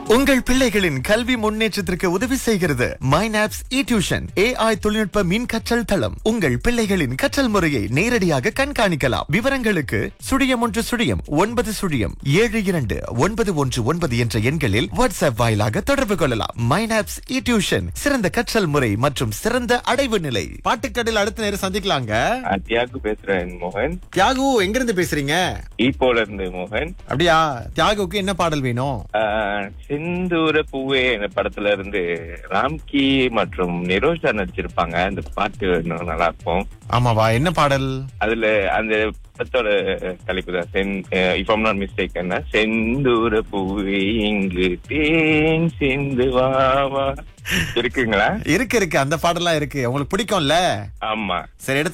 உங்கள் பிள்ளைகளின் கல்வி முன்னேற்றத்திற்கு உதவி செய்கிறது மைனாப்ஸ் இ டியூஷன் ஏஐ தொழில்நுட்ப மின் கற்றல் தளம் உங்கள் பிள்ளைகளின் கற்றல் முறையை நேரடியாக கண்காணிக்கலாம் விவரங்களுக்கு சுழியம் ஒன்று சுழியம் ஒன்பது சுழியம் ஏழு இரண்டு ஒன்பது ஒன்று ஒன்பது என்ற எண்களில் வாட்ஸ்அப் வாயிலாக தொடர்பு கொள்ளலாம் மைனாப்ஸ் இ டியூஷன் சிறந்த கற்றல் முறை மற்றும் சிறந்த அடைவு நிலை பாட்டுக்கடையில் அடுத்த நேரம் சந்திக்கலாங்க ஆ, தியாகு பேசுறேன் மோகன் தியாகு எங்க இருந்து பேசுறீங்க ஈப்போல இருந்து மோகன் அப்படியா தியாகுக்கு என்ன பாடல் வேணும் ஆ, செந்தூர பூவே இந்த படத்துல இருந்து ராம்கி மற்றும் நிரோஷா நடிச்சிருப்பாங்க அந்த பாட்டு இன்னும் நல்லா இருக்கும் ஆமாவா என்ன பாடல் அதுல அந்த படத்தோட தலைப்பு தான் சென் இஃப் ஐம் நாட் மிஸ்டேக் என்ன செந்தூர பூவே இங்கு தேன் சிந்து வா வா இருக்குங்களா இருக்கு இருக்கு அந்த பாடலாம் இருக்கு உங்களுக்கு பிடிக்கும்ல ஆமா சரி எடுத்து